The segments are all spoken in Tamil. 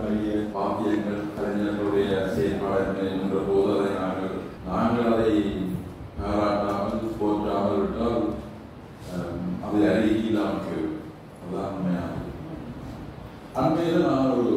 நிறைய வாக்கியங்கள் கலைஞர்களுடைய செயற்பாடுகள் என்ற போது அதை நாங்கள் நாங்கள் அதை பாராட்டாமல் போற்றாமல் விட்டால் அஹ், அதை அருகி இல்லாமல் போய்விடும் அதுதான் உண்மையானது அண்மையில் நான் ஒரு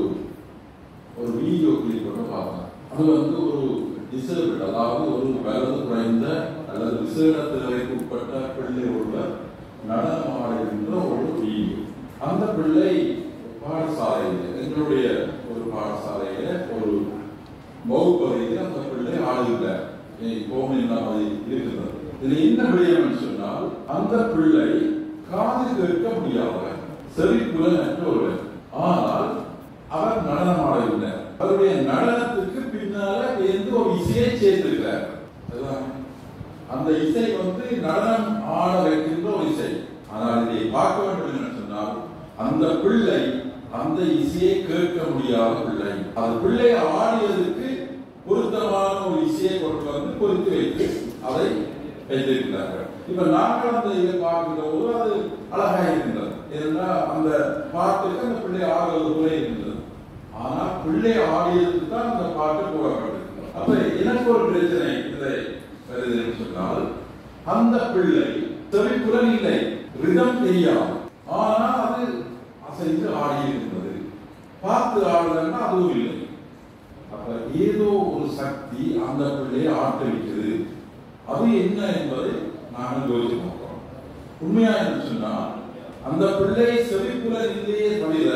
ஒரு வீடியோ கிளிப் ஒன்று பார்த்தேன் அது வந்து ஒரு டிசேபிள் அதாவது ஒரு வலது குறைந்த அல்லது விசேடத்திற்கு உட்பட்ட பிள்ளை ஒருவர் நடனம் ஆடுகின்ற ஒரு வீடியோ அந்த பிள்ளை பாடசாலையில் எங்களுடைய ஒரு பாடசாலையில ஒரு வகுப்பறையில் அந்த பிள்ளை ஆடுகிறார் கோமல் இல்லாமல் இருக்கிறது இதுல என்ன விடயம் சொன்னால் அந்த பிள்ளை காது கேட்க முடியாதவர் செவிப்புலனற்ற ஒருவர் ஆனால் அவர் நடனம் ஆடவில்லை அவருடைய நடனத்துக்கு பின்னால எந்த ஒரு இசையை சேர்த்திருக்கிறார் அதுதான் அந்த இசை வந்து நடனம் ஆட வைக்கின்ற ஒரு இசை ஆனால் இதை பார்க்க வேண்டும் என்று சொன்னால் அந்த பிள்ளை அந்த இசையை கேட்க முடியாத பிள்ளை அது பிள்ளை ஆடியதற்கு பொருத்தமான ஒரு இசையை கொண்டு வந்து பொருத்தி வைத்து அதை வைத்திருக்கிறார்கள் இப்ப நாங்கள் அந்த இதை பார்க்கின்ற போது அது அழகாக இருக்கின்றது ஏன்னா அந்த பாட்டுக்கு அந்த பிள்ளை ஆடுவது போல இருக்கின்றது ஆனா பிள்ளை ஆடியதுக்கு தான் அந்த பாட்டு போடப்பட்டிருக்கிறது அப்ப எனக்கு ஒரு பிரச்சனை இதை வருது என்று சொன்னால் அந்த பிள்ளை செவிப்புலன் இல்லை ரிதம் தெரியாது ஆனால் அது அசைந்து ஆடியிருக்கிறது பார்த்து ஆடுதல்னா அதுவும் இல்லை அப்ப ஏதோ ஒரு சக்தி அந்த பிள்ளையை ஆட்டடிக்குது அது என்ன என்பதை நாங்கள் யோசிச்சு பார்க்கிறோம் உண்மையா என்று சொன்னால் அந்த பிள்ளை செவிப்புலன் இல்லையே தவிர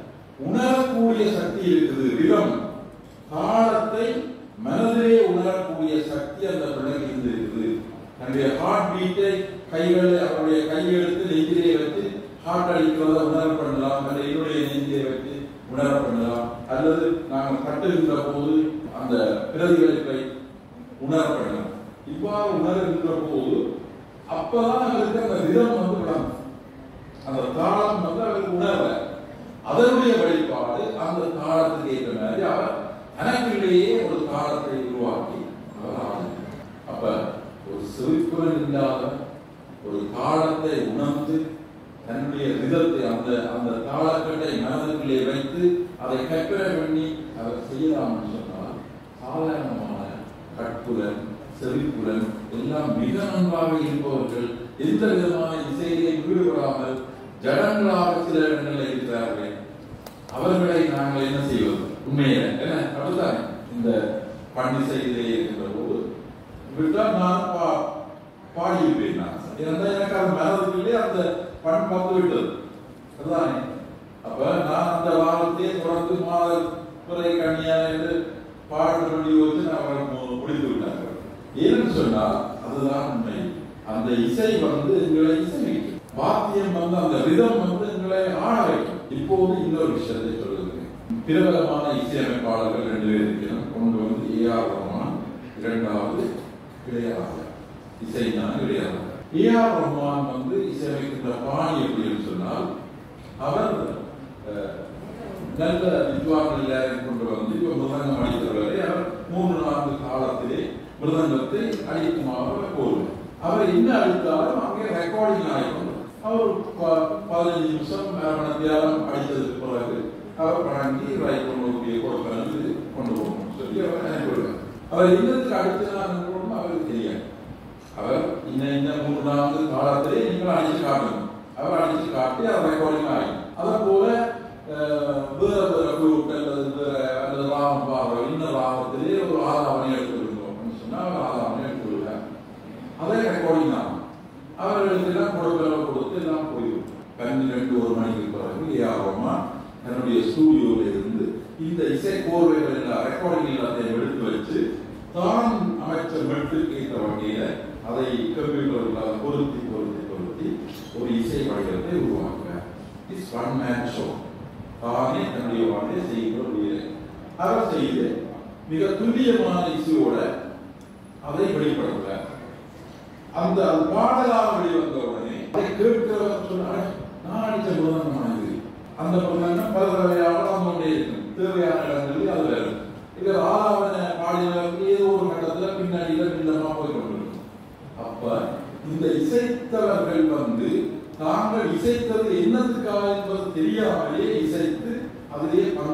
உணரக்கூடிய சக்தி இருக்குது விதம் தாளத்தை மனதிலே உணரக்கூடிய சக்தி அந்த பிள்ளைக்கு இருந்து இருக்குது தன்னுடைய ஹார்ட் பீட்டை கைகளை அவருடைய கையெழுத்து நெஞ்சிலே வச்சு ஹார்ட் அடிக்கிறத உணர பண்ணலாம் அல்லது என்னுடைய நெஞ்சிலே வச்சு உணர பண்ணலாம் அல்லது நாங்கள் கட்டுகின்ற போது அந்த பிரதிபலிப்பை உணர பண்ணலாம் இவ்வாறு உணர்கின்ற போது அப்பதான் அவருக்கு அந்த விதம் வந்து விளங்கும் அந்த தாளம் வந்து அவருக்கு உணர்வை அதனுடைய வழிபாடு அந்த தாளத்துக்கு ஏற்ற மாதிரி அவர் தனக்குள்ளேயே ஒரு தாளத்தை உருவாக்கி அவர் ஆடுகிறார் அப்ப ஒரு செவிப்புலன் இல்லாத ஒரு தாளத்தை உணர்ந்து தன்னுடைய விதத்தை அந்த அந்த தாளக்கட்டை மனதுக்குள்ளே வைத்து அதை கற்பனை பண்ணி அவர் செய்யலாம்னு சொன்னால் சாதாரணமான கற்புலன் செவிப்புலன் எல்லாம் மிக நன்றாக இருப்பவர்கள் எந்த விதமான இசையிலே ஈடுபடாமல் ஜடங்களாக சில இடங்களில் இருக்கிறார்கள் அவர்களை நாங்கள் என்ன செய்வது உண்மையில என்ன அப்படித்தான் இந்த பண்டிசையிலே இருக்கின்ற போது விட்டால் நான் பா பாடியிருப்பேன் நான் ஏன்னா எனக்கு அந்த மனதிலே அந்த பண் வந்து விட்டது அதுதானே அப்ப நான் அந்த வாரத்தையே தொடர்ந்து மாதல் துறை கண்ணியா என்று பாட வேண்டி வச்சு நான் முடித்து விட்டார்கள் ஏன்னு சொன்னால் அதுதான் உண்மை அந்த இசை வந்து எங்களை இசைக்கும் வாத்தியம் வந்து அந்த ரிதம் வந்து எங்களை ஆட வைக்கும் இப்போது இன்னொரு விஷயத்தை சொல்லுகிறேன் பிரபலமான இசையமைப்பாளர்கள் ரெண்டு பேர் இருக்கிறோம் ஒன்று வந்து ஏ ஆர் ரஹ்மான் இரண்டாவது இளையராஜா இசைஞான இளையராஜா ஏ ஆர் ரஹ்மான் வந்து இசையமைக்கின்ற பாணி எப்படின்னு சொன்னால் அவர் அஹ், நல்ல வித்வான்கள் எல்லாரையும் கொண்டு வந்து இப்ப மிருதங்கம் அடித்தவரை அவர் மூன்று நான்கு காலத்திலே மிருதங்கத்தை அடிக்குமாறு போடுவார் அவர் என்ன அடித்தாலும் அங்கே ரெக்கார்டிங் ஆகிடும் அவர் ப- பதினஞ்சு நிமிஷம் அரை தியானம் அடித்ததுக்கு பிறகு அவர் வழங்கி ரைட் கொண்டு கொடுக்கணும் கொண்டு போகணும் சொல்லி அவர் அனுப்பிவிடுவார் அவர் இன்னத்துக்கு அடித்தனாலும் அவருக்கு தெரியாது அவர் இந்த இந்த மூன்று நான்கு காலத்திலே நீங்கள் அடிச்சு காட்டணும் அவர் அடிச்சு காட்டி அதை ரெக்கார்டிங் ஆகும் அதை போல அஹ், வேற வேற குழுக்கள் அல்லது வேற அல்லது ராகம் பாடுற இன்ன ராகத்திலே ஒரு ஆதாவனை எடுத்துருந்தோம் அப்படின்னு சொன்னா அவர் ஆதாவனை எடுத்துருக்கார் அதே ரெக்கார்டிங் ஆகும் அவர்களுக்கு எல்லாம் கொடுக்கல கொடுத்து எல்லாம் போயிடும் பன்னிரெண்டு ஒரு மணிக்கு பிறகு ஏஆர்வமா தன்னுடைய ஸ்டூடியோல இருந்து இந்த இசை கோர்வைகள் எல்லாம் ரெக்கார்டிங் எல்லாத்தையும் எடுத்து வச்சு தான் அமைச்ச மெட்டுக்கு ஏற்ற வகையில அதை கம்ப்யூட்டர்களால் பொருத்தி பொருத்தி பொருத்தி ஒரு இசை வடிவத்தை உருவாக்குறார் இஸ் ஒன் மேன் ஷோ தானே தன்னுடைய வாழ்க்கையை செய்கிற ஒரு வேலை அதை செய்து மிக துல்லியமான இசையோட அதை வெளிப்படுத்துறார் அந்த அது பாடலாக வெளிவந்த உடனே அதை கேட்கிறவர் சொன்னாரு நான் அடிச்ச மிருதங்கமான இது அந்த மிருதங்கம் பல தடவையாக வந்து கொண்டே இருக்கும் தேவையான இடங்களில் அது வேறு இது ஆலாவன பாடியவருக்கு ஏதோ ஒரு கட்டத்துல பின்னாடியில பின்னமா போய் கொண்டிருக்கும் அப்ப இந்த இசைத்தவர்கள் வந்து தாங்கள் இசைத்தது என்னத்துக்காக என்பது தெரியாமலே இசைத்து அதிலே பங்குதாரா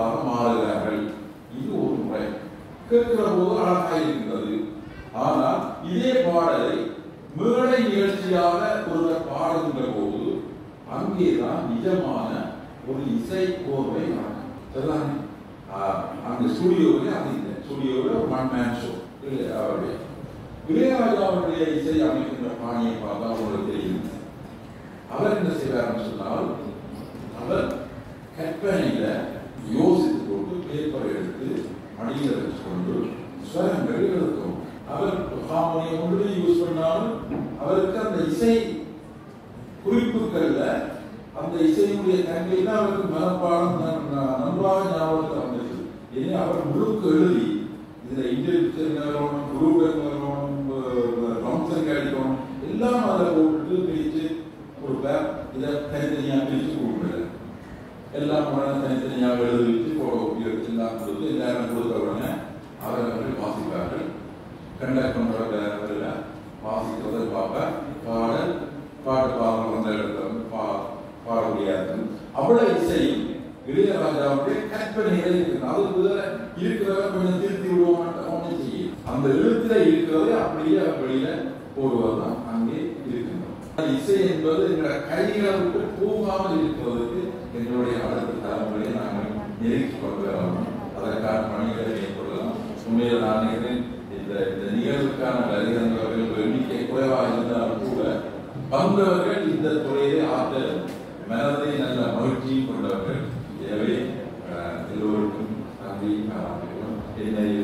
பாடகர்களாக மாறுகிறார்கள் இது ஒரு முறை கேட்கிற போது அழகாக இருக்கிறது ஆனால் இதே பாடலை மேடை நிகழ்ச்சியாக ஒருவர் பாடுகின்ற போது அங்கேதான் நிஜமான ஒரு இசை கோர்வை நடக்கும். சரிதானே? ஆஹ், அந்த ஸ்டுடியோவில் அது இல்லை ஸ்டுடியோவில் ஒரு ஒன் மேன் ஷோ இல்லை அவருடைய இளையராஜா அவருடைய இசை அமைக்கின்ற பாணியை பார்த்தா உங்களுக்கு தெரியும் அவர் என்ன செய்வார்னு சொன்னால் அவர் கற்பனையில யோசித்து போட்டு பேப்பர் எடுத்து அடியில் வச்சுக்கொண்டு ஸ்வரங்கள் எழுதும் அவர் ஹார்மோனியம் ஒன்று யூஸ் பண்ணாலும் அவருக்கு அந்த இசை குறிப்புகள்ல அந்த இசையினுடைய தன்மையில அவருக்கு மனப்பாடம் ந- ந- நன்றாக ஞாபகத்தில் வந்துச்சு ஏன்னா அவர் முழுக்க எழுதி இதுல இன்டெலிஜென்ஸ் வரணும் குரூபர் வரணும் ரம்சன் அடிக்கணும் எல்லாம் அதில் போட்டுட்டு பிரித்து கொடுப்பார் இதை தனித்தனியாக பிரித்து கொடுப்பார் எல்லாம் உடனே தனித்தனியாக எழுதி வச்சு போட எடுத்து எல்லாம் கொடுத்து எல்லாரும் கொடுத்த உடனே அவர்கள் வாசிப்பார்கள் கண்டக்ட் பண்றவர்கள் வாசிக்கிறதை பார்ப்பேன் பாடல் பாட்டு பாடல் வந்த இடத்துல வந்து பா பாட முடியாது அவ்வளவு இசையும் இளையராஜாவுடைய கற்பனையில இருக்குது அது முதல்ல இருக்கிறத கொஞ்சம் திருத்தி விடுவோம் ஒன்றும் செய்யும் அந்த எழுத்துல இருக்கிறதை அப்படியே அவர் வெளியில போடுவதுதான் அங்கே இருக்கின்றோம் இசை என்பது எங்களுடைய கைகளை விட்டு போகாமல் இருக்கிறதுக்கு எங்களுடைய அடுத்த தலைமுறையை நாங்கள் நெருக்கி கொண்டு வரணும் அதற்கான பணிகளை மேற்கொள்ளலாம் உண்மையில் நான் நினைக்கிறேன் இந்த இந்த நிகழ்வுக்கான வருகிறவர்கள் எண்ணிக்கை குறைவாக இருந்தாலும் கூட வந்தவர்கள் இந்த துறையை ஆற்ற மனதை நல்ல மகிழ்ச்சியும் கொண்டவர்கள் எனவே அஹ், எல்லோருக்கும் நன்றி பாராட்டுகிறோம் என்னை